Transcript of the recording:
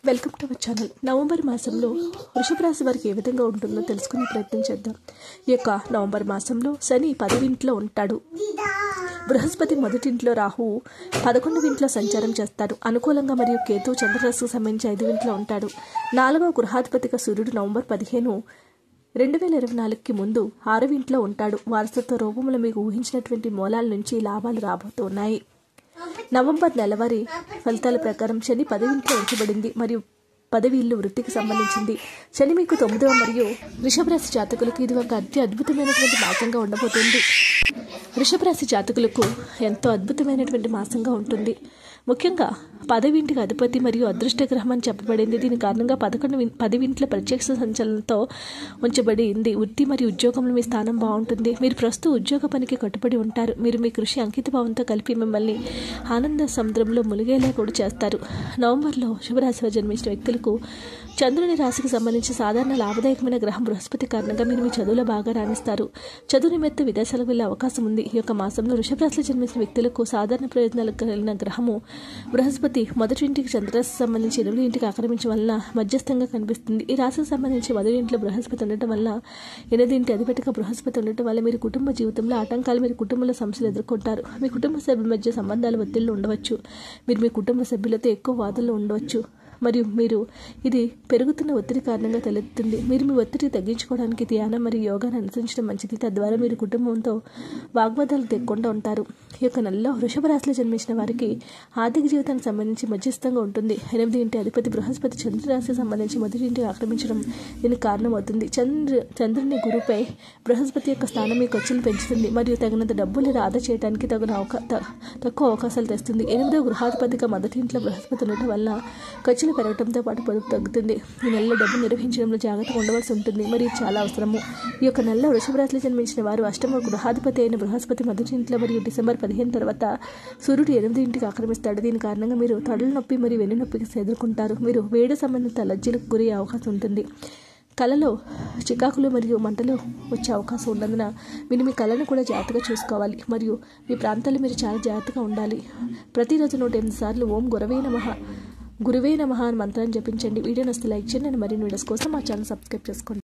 welcome to our channel November మాసంలో వృషభ రాశి వారికి ఏ విధంగా ఉంటుందో తెలుసుకునే ప్రయత్నం చేద్దాం ఈ యొక్క నవంబర్ మాసంలో శని పదవింట్లో ఉంటాడు బృహస్పతి మొదటింట్లో రాహువు పదకొండవ ఇంట్లో సంచారం చేస్తాడు అనుకూలంగా మరియు కేతు చంద్రరాశికి సంబంధించి ఐదు ఇంట్లో ఉంటాడు నాలుగవ గృహాధిపతిగా సూర్యుడు నవంబర్ పదిహేను రెండు వేల ఇరవై నాలుగుకి ముందు ఆరవ ఇంట్లో ఉంటాడు వారసత్వ రూపంలో మీకు ఊహించినటువంటి మూలాల నుంచి లాభాలు రాబోతున్నాయి నవంబర్ నెలవారీ ఫలితాల ప్రకారం శని పదవింట్లో ఉంచబడింది మరియు పదవి ఇల్లు వృత్తికి సంబంధించింది శని మీకు తొమ్మిదవ మరియు వృషభ రాశి జాతకులకు ఇది ఒక అతి అద్భుతమైనటువంటి మాసంగా ఉండబోతుంది వృషభ రాశి జాతకులకు ఎంతో అద్భుతమైనటువంటి మాసంగా ఉంటుంది ముఖ్యంగా పదవింటికి అధిపతి మరియు అదృష్ట గ్రహం అని చెప్పబడింది దీని కారణంగా పదకొండు విన్- పదవింట్ల ప్రత్యక్ష సంచలనంతో ఉంచబడింది వృత్తి మరియు ఉద్యోగంలో మీ స్థానం బాగుంటుంది మీరు ప్రస్తుత ఉద్యోగ పనికి కట్టుబడి ఉంటారు మీరు మీ కృషి అంకిత భావంతో కలిపి మిమ్మల్ని ఆనంద సముద్రంలో మునిగేలా కూడా చేస్తారు నవంబర్లో శుభరాశిలో జన్మించిన వ్యక్తులకు చంద్రుని రాశికి సంబంధించి సాధారణ లాభదాయకమైన గ్రహం బృహస్పతి కారణంగా మీరు మీ చదువులో బాగా రాణిస్తారు చదువు నిమిత్తం విదేశాలకు వెళ్ళే అవకాశం ఉంది ఈ యొక్క మాసంలో వృషభ రాశిలో జన్మించిన వ్యక్తులకు సాధారణ ప్రయోజనాలు కలిగిన గ్రహము బృహస్పతి మొదటి ఇంటికి చంద్రరాశికి సంబంధించి ఎనిమిది ఇంటికి ఆక్రమించడం వలన మధ్యస్థంగా కనిపిస్తుంది ఈ రాశికి సంబంధించి మొదటి ఇంట్లో బృహస్పతి ఉండటం వల్ల ఎనిమిది ఇంటి అధిపతిగా బృహస్పతి ఉండటం వల్ల మీరు కుటుంబ జీవితంలో ఆటంకాలు మీరు కుటుంబంలో సమస్యలు ఎదుర్కొంటారు మీ కుటుంబ సభ్యుల మధ్య సంబంధాలు ఒత్తిళ్లు ఉండవచ్చు మీరు మీ కుటుంబ సభ్యులతో ఎక్కువ వాదనలు ఉండవచ్చు మరియు మీరు ఇది పెరుగుతున్న ఒత్తిడి కారణంగా తలెత్తుంది మీరు మీ ఒత్తిడి తగ్గించుకోవడానికి ధ్యానం మరియు యోగాను అనుసరించడం మంచిది తద్వారా మీరు కుటుంబంతో వాగ్వాదాలు తెక్కుండా ఉంటారు ఈ యొక్క నెలలో వృషభ రాశిలో జన్మించిన వారికి ఆర్థిక జీవితానికి సంబంధించి మధ్యస్థంగా ఉంటుంది ఎనిమిది ఇంటి అధిపతి బృహస్పతి చంద్ర రాశికి సంబంధించి మొదటి ఇంటిని ఆక్రమించడం దీనికి కారణమవుతుంది చంద్ర చంద్రుని గురుపై బృహస్పతి యొక్క స్థానం మీ ఖర్చులు పెంచుతుంది మరియు తగినంత డబ్బులు ఆదా చేయడానికి తగిన అవకా త- తక్కువ అవకాశాలు తెస్తుంది ఎనిమిదో గృహాధిపతిగా మొదటి ఇంట్లో బృహస్పతి ఉండటం వల్ల ఖర్చులు పెరగడంతో పాటు పొదుపు తగ్గుతుంది ఈ నెలలో డబ్బు నిర్వహించడంలో జాగ్రత్తగా ఉండవలసి ఉంటుంది మరియు ఇది చాలా అవసరము ఈ యొక్క నెలలో వృషభ రాశిలో జన్మించిన వారు అష్టమ గృహాధిపతి అయిన బృహస్పతి మొదటి ఇంట్లో మరియు డిసెంబర్ పదిహేను తర్వాత సూర్యుడు ఎనిమిది ఇంటికి ఆక్రమిస్తాడు దీని కారణంగా మీరు తొడల నొప్పి మరియు వెన్ను నొప్పికి ఎదుర్కొంటారు మీరు వేడి సంబంధిత అలర్జీలకు గురి అవకాశం ఉంటుంది కళలో చికాకులు మరియు మంటలు వచ్చే అవకాశం ఉన్నందున మీరు మీ కళను కూడా జాగ్రత్తగా చూసుకోవాలి మరియు మీ ప్రాంతాల్లో మీరు చాలా జాగ్రత్తగా ఉండాలి ప్రతిరోజు నూట ఎనిమిది సార్లు ఓం గురవే నమః గురువే నమః అని మంత్రాన్ని జపించండి వీడియో నస్తే లైక్ చేయండి అండ్ మరిన్ని వీడియోస్ కోసం మా ఛానల్ సబ్స్క్రైబ్ చేసుకోండి